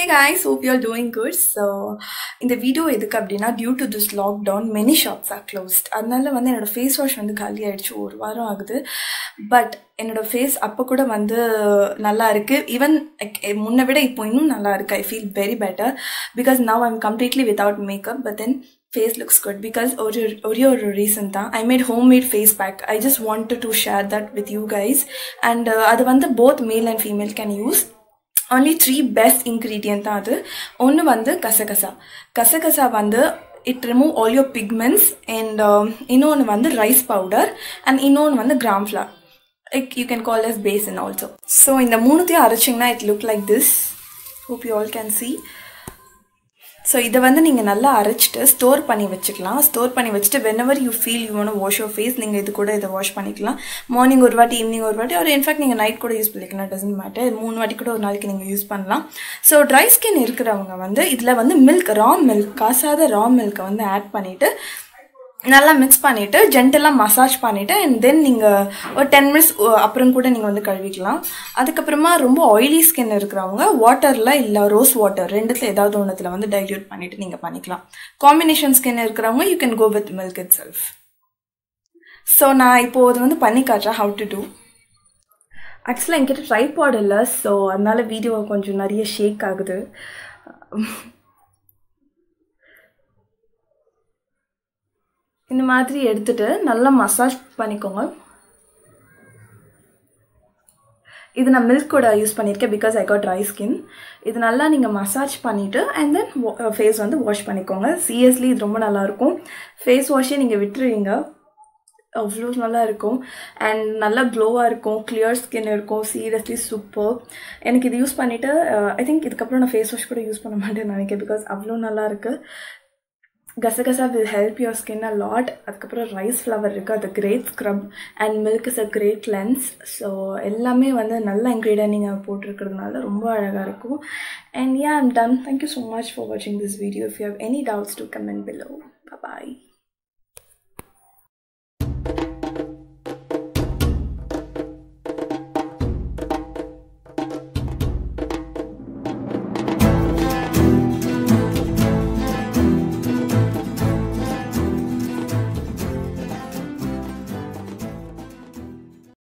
hey guys hope you're doing good so இந்த video எதுக்கு அப்படின்னா due to this lockdown many shops are closed அதனால வந்து என்னோட ஃபேஸ் வாஷ் வந்து காலி ஆயிடுச்சு ஒரு வாரம் ஆகுது பட் என்னோட ஃபேஸ் அப்போ கூட வந்து நல்லா இருக்கு ஈவன் முன்னை விட இப்போ இன்னும் நல்லா இருக்கு I feel very better because now I'm completely without makeup but then face looks good because ஒரு ஒரே ஒரு ரீசன் தான் I made home made face pack I just want to share that with you guys and அது வந்து both male and female can use only three best ingredient தான் அது ஒன்று வந்து கசகசா கசகசா வந்து it remove all your pigments and இன்னொன்று வந்து ரைஸ் பவுடர் அண்ட் இன்னொன்று வந்து gram flour like you can call as besan also so இந்த மூணுத்தையும் அரைச்சிங்கன்னா it look like this hope you all can see so இதை வந்து நீங்கள் நல்லா அரைச்சிட்டு ஸ்டோர் பண்ணி வச்சுக்கலாம் ஸ்டோர் பண்ணி வச்சுட்டு வெனவர் யூ ஃபீல் யூ ஒன்று வாஷ் யோர் ஃபேஸ் நீங்கள் இது கூட இதை வாஷ் பண்ணிக்கலாம் மார்னிங் ஒரு வாட்டி ஈவினிங் ஒரு வாட்டி ஒரு இன்ஃபேக்ட் நீங்கள் நைட் கூட யூஸ் பண்ணிக்கலாம் டசன்ட் மேட்டர் மூணு வாட்டி கூட ஒரு நாளைக்கு நீங்கள் யூஸ் பண்ணலாம் ஸோ ட்ரை ஸ்கின் இருக்கிறவங்க வந்து இதில் வந்து மில்க் ரா மில்க் காசாத ரா மில்க்கை வந்து ஆட் பண்ணிவிட்டு நல்லா மிக்ஸ் பண்ணிவிட்டு ஜென்டலாக மசாஜ் பண்ணிவிட்டு அண்ட் தென் நீங்கள் ஒரு டென் மினிட்ஸ் அப்புறம் கூட நீங்கள் வந்து கழுவிக்கலாம் அதுக்கப்புறமா ரொம்ப ஆயிலி ஸ்கின் இருக்கிறவங்க வாட்டரில் இல்லை ரோஸ் வாட்டர் ரெண்டுத்தில் ஏதாவது ஒன்றுத்தில் வந்து டைல்யூட் பண்ணிவிட்டு நீங்கள் பண்ணிக்கலாம் காம்பினேஷன் ஸ்கின் இருக்கிறவங்க you can go with milk itself so நான் இப்போது அது வந்து பண்ணி காட்டுறேன் ஹவு டு டூ ஆக்சுவலாக என்கிட்ட ட்ரைபாட் இல்லை ஸோ அதனால வீடியோ கொஞ்சம் நிறைய ஷேக் ஆகுது இந்த மாதிரி எடுத்துட்டு நல்லா மசாஜ் பண்ணிக்கோங்க இது நான் மில்க் கூட யூஸ் பண்ணியிருக்கேன் because I got dry skin இது நல்லா நீங்கள் மசாஜ் பண்ணிவிட்டு அண்ட் தென் ஃபேஸ் வந்து வாஷ் பண்ணிக்கோங்க சீரியஸ்லி இது ரொம்ப நல்லாயிருக்கும் ஃபேஸ் வாஷே நீங்கள் விட்டுருவீங்க அவ்வளோ நல்லா இருக்கும் அண்ட் நல்லா க்ளோவாக இருக்கும் கிளியர் ஸ்கின் இருக்கும் சீரியஸ்லி சூப்பர் எனக்கு இது யூஸ் பண்ணிவிட்டு ஐ திங்க் இதுக்கப்புறம் நான் ஃபேஸ் வாஷ் கூட யூஸ் பண்ண மாட்டேன்னு நினைக்கிறேன் பிகாஸ் அவ்வளோ நல்லா இருக்குது கசகசா will help your skin a lot அதுக்கப்புறம் ரைஸ் ஃப்ளவர் இருக்குது அது great scrub and milk is a great lens so எல்லாமே வந்து நல்ல இன்க்ரீடியன்ட் நீங்கள் போட்டிருக்கிறதுனால ரொம்ப அழகாக இருக்கும் and yeah I'm done thank you so much for வாட்சிங் this video if you have any doubts do comment below bye